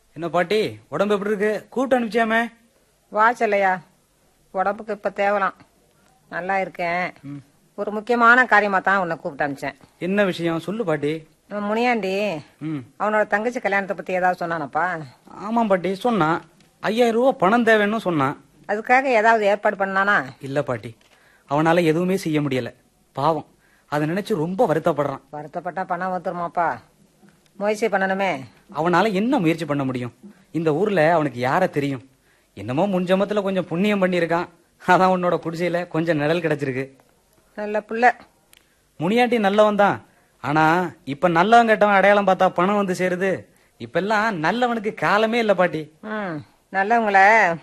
என்ன பாட்டி உடம்பு எப்படி இருக்கு கூட்டு அனுப்பிச்சாமே வா செல்லையா உடம்புக்கு இப்ப தேவலாம் நல்லா இருக்கேன் ஒரு முக்கியமான காரியமா தான் உன்னை கூப்பிட்டு அனுப்பிச்சேன் என்ன விஷயம் சொல்லு பாட்டி நம்ம முனியாண்டி ம் அவனோட தங்கச்சி கல்யாணத்தை பத்தி ஏதாவது சொன்னானப்பா ஆமாம் பாட்டி சொன்னான் ஐயாயிரம் ரூபா பணம் தேவைன்னு சொன்னான் அதுக்காக ஏதாவது ஏற்பாடு பண்ணானா இல்ல பாட்டி அவனால எதுவுமே செய்ய முடியல பாவம் அதை நினைச்சு ரொம்ப வருத்தப்படுறான் வருத்தப்பட்டா பணம் வந்துருமாப்பா முயற்சி பண்ணணுமே அவனால என்ன முயற்சி பண்ண முடியும் இந்த ஊர்ல அவனுக்கு யார தெரியும் என்னமோ முன்ஜமத்துல கொஞ்சம் புண்ணியம் பண்ணியிருக்கான் அதான் உன்னோட குடிசையில கொஞ்சம் நிழல் கிடைச்சிருக்கு நல்ல புள்ள முனியாண்டி நல்லவன் தான் ஆனா இப்ப நல்லவன் கெட்டவன் அடையாளம் பார்த்தா பணம் வந்து சேருது இப்பெல்லாம் நல்லவனுக்கு காலமே இல்ல பாட்டி ம் நல்லவங்கள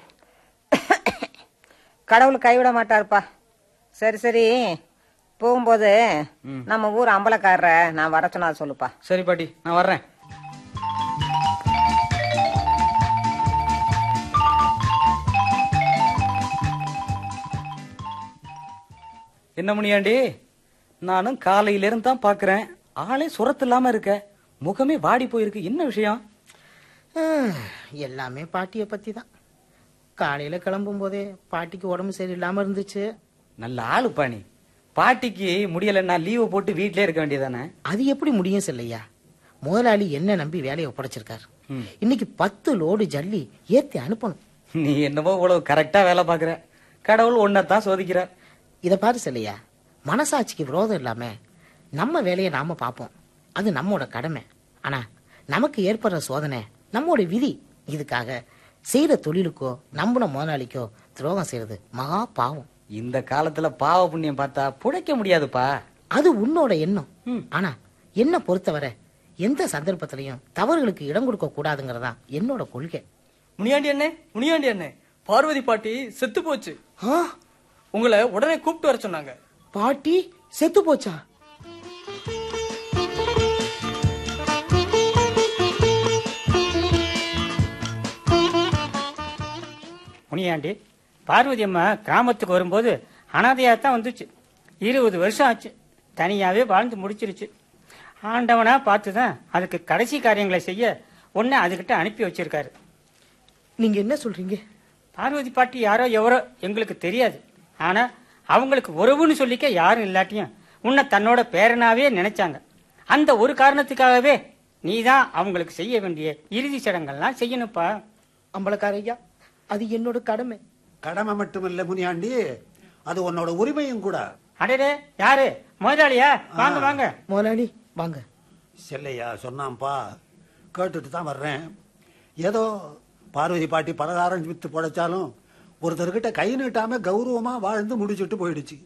கடவுள் கைவிட மாட்டாருப்பா சரி சரி போகும்போது நம்ம ஊர் அம்பலக்காரரை நான் வர சொன்னா சொல்லுப்பா சரி பாட்டி நான் வர்றேன் என்ன முனியாண்டி நானும் காலையில இருந்து தான் பாக்குறேன் ஆளே சுரத்து இல்லாம இருக்க முகமே வாடி போயிருக்கு என்ன விஷயம் ஆஹ், எல்லாமே பாட்டியை பத்தி தான் காலையில கிளம்பும் போதே பாட்டிக்கு உடம்பு சரியில்லாம இருந்துச்சு நல்ல ஆளு பாணி பாட்டிக்கு முடியலன்னா லீவு போட்டு வீட்லயே இருக்க வேண்டியதானே அது எப்படி முடியும் செல்லையா முதலாளி என்ன நம்பி வேலையை ஒப்படைச்சிருக்காரு ம். இன்னைக்கு பத்து லோடு ஜல்லி ஏத்தி அனுப்பணும் நீ என்னவோ இவ்வளவு கரெக்டா வேலை பாக்குற கடவுள் ஒன்னதான் சோதிக்கிறார் இத பாரு செல்லையா மனசாட்சிக்கு விரோதம் இல்லாம நம்ம வேலையை நாம பார்ப்போம் அது நம்மோட கடமை ஆனா நமக்கு ஏற்படுற சோதனை நம்மோட விதி இதுக்காக செய்யற தொழிலுக்கோ நம்பின முதலாளிக்கோ துரோகம் செய்யறது மகா பாவம் இந்த காலத்துல பாவ புண்ணியம் பார்த்தா புழைக்க முடியாதுப்பா அது உன்னோட எண்ணம் ஆனா என்ன பொறுத்தவரை எந்த சந்தர்ப்பத்திலையும் தவறுகளுக்கு இடம் கொடுக்க கூடாதுங்கறதா என்னோட கொள்கை முனியாண்டி அண்ணே முனியாண்டி அண்ணே பார்வதி பாட்டி செத்து போச்சு ஆ, உங்களை உடனே கூப்பிட்டு வர சொன்னாங்க பாட்டி செத்து போச்சா முனியாண்டி பார்வதி அம்மா கிராமத்துக்கு வரும்போது அனாதையாக தான் வந்துச்சு இருபது வருஷம் ஆச்சு தனியாகவே வாழ்ந்து முடிச்சிருச்சு ஆண்டவனா பார்த்து தான் அதுக்கு கடைசி காரியங்களை செய்ய ஒன்று அதுகிட்ட அனுப்பி வச்சிருக்காரு நீங்க என்ன சொல்றீங்க பார்வதி பாட்டி யாரோ எவரோ எங்களுக்கு தெரியாது ஆனா அவங்களுக்கு உறவுன்னு சொல்லிக்க யாரும் இல்லாட்டியும் உன்னை தன்னோட பேரனாவே நினைச்சாங்க அந்த ஒரு காரணத்துக்காகவே நீ தான் அவங்களுக்கு செய்ய வேண்டிய இறுதி சடங்கெல்லாம் செய்யணும்ப்பா அம்பலக்கார ஐயா அது என்னோட கடமை கடமை மட்டுமில்ல முனியாண்டி அது உன்னோட உரிமையும் கூட அடடே யாரு முதலாளியா வாங்க வாங்க முதலாளி வாங்க செல்லையா சொன்னான்ப்பா கேட்டுட்டு தான் வர்றேன் ஏதோ பார்வதி பாட்டி பலகாரம் வித்து பொழைச்சாலும் ஒருத்தர்கிட்ட கை நீட்டாம கௌரவமா வாழ்ந்து முடிச்சுட்டு போயிடுச்சு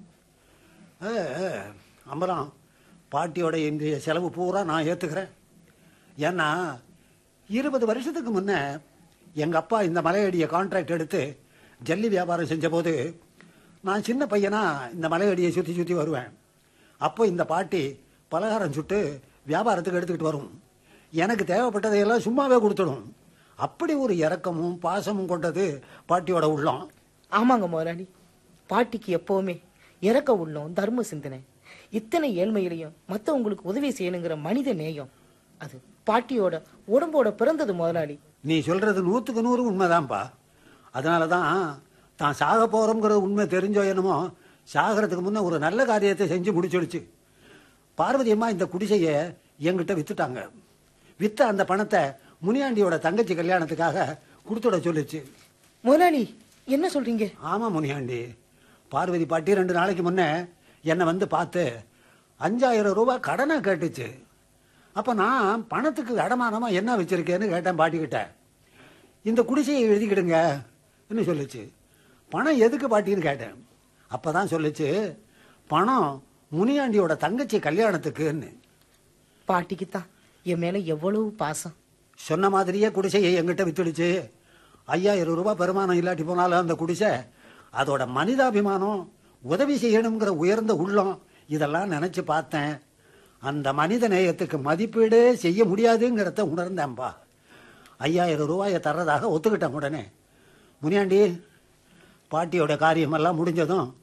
ஏ, ஏ, அம்பலம் பாட்டியோட இன்றைய செலவு பூரா நான் ஏத்துக்கிறேன் ஏன்னா இருபது வருஷத்துக்கு முன்ன எங்க அப்பா இந்த மலையடியை கான்ட்ராக்ட் எடுத்து ஜல்லி வியாபாரம் செஞ்ச போது நான் சின்ன பையனா இந்த மலையடியை சுத்தி சுத்தி வருவேன் அப்போ இந்த பாட்டி பலகாரம் சுட்டு வியாபாரத்துக்கு எடுத்துக்கிட்டு வரும் எனக்கு தேவைப்பட்டதையெல்லாம் சும்மாவே கொடுத்துடும் அப்படி ஒரு இரக்கமும் பாசமும் கொண்டது பாட்டியோட உள்ளம் ஆமாங்க முதலாளி பாட்டிக்கு எப்பவுமே இறக்க உள்ளம் தர்ம சிந்தனை இத்தனை ஏழ்மையிலையும் மத்தவங்களுக்கு உதவி செய்யணுங்கிற மனித நேயம் அது பாட்டியோட உடம்போட பிறந்தது முதலாளி நீ சொல்றது நூத்துக்கு நூறு உண்மைதான்ப்பா அதனால தான் தான் சாக போறோங்கிற உண்மை தெரிஞ்சோ என்னமோ சாகிறதுக்கு முன்ன ஒரு நல்ல காரியத்தை செஞ்சு முடிச்சிடுச்சு பார்வதி அம்மா இந்த குடிசையை என்கிட்ட வித்துட்டாங்க வித்த அந்த பணத்தை முனியாண்டியோட தங்கச்சி கல்யாணத்துக்காக கொடுத்துட சொல்லுச்சு முதலாளி என்ன சொல்றீங்க ஆமா முனியாண்டி பார்வதி பாட்டி ரெண்டு நாளைக்கு முன்ன என்னை வந்து பார்த்து அஞ்சாயிரம் ரூபாய் கடனை கேட்டுச்சு அப்ப நான் பணத்துக்கு அடமானமா என்ன வச்சிருக்கேன்னு கேட்டேன் பாட்டிக்கிட்ட இந்த குடிசையை எழுதிக்கிடுங்க ன்னு சொல்லுச்சு பணம் எதுக்கு பாட்டின்னு கேட்டேன் அப்பதான் சொல்லுச்சு பணம் முனியாண்டியோட தங்கச்சி கல்யாணத்துக்குன்னு பாட்டிக்கு தான் என் மேல எவ்வளவு பாசம் சொன்ன மாதிரியே குடிசையை எங்கிட்ட வித்துடுச்சு ஐயாயிரம் ரூபாய் பெருமானம் இல்லாட்டி போனாலும் அந்த குடிசை அதோட மனிதாபிமானம் உதவி செய்யணுங்கிற உயர்ந்த உள்ளம் இதெல்லாம் நினைச்சு பார்த்தேன் அந்த மனித நேயத்துக்கு மதிப்பீடே செய்ய முடியாதுங்கிறத உணர்ந்தேன்பா ஐயாயிரம் ரூபாயை தர்றதாக ஒத்துக்கிட்டேன் உடனே முனியாண்டி பாட்டியோட காரியமெல்லாம் முடிஞ்சதும்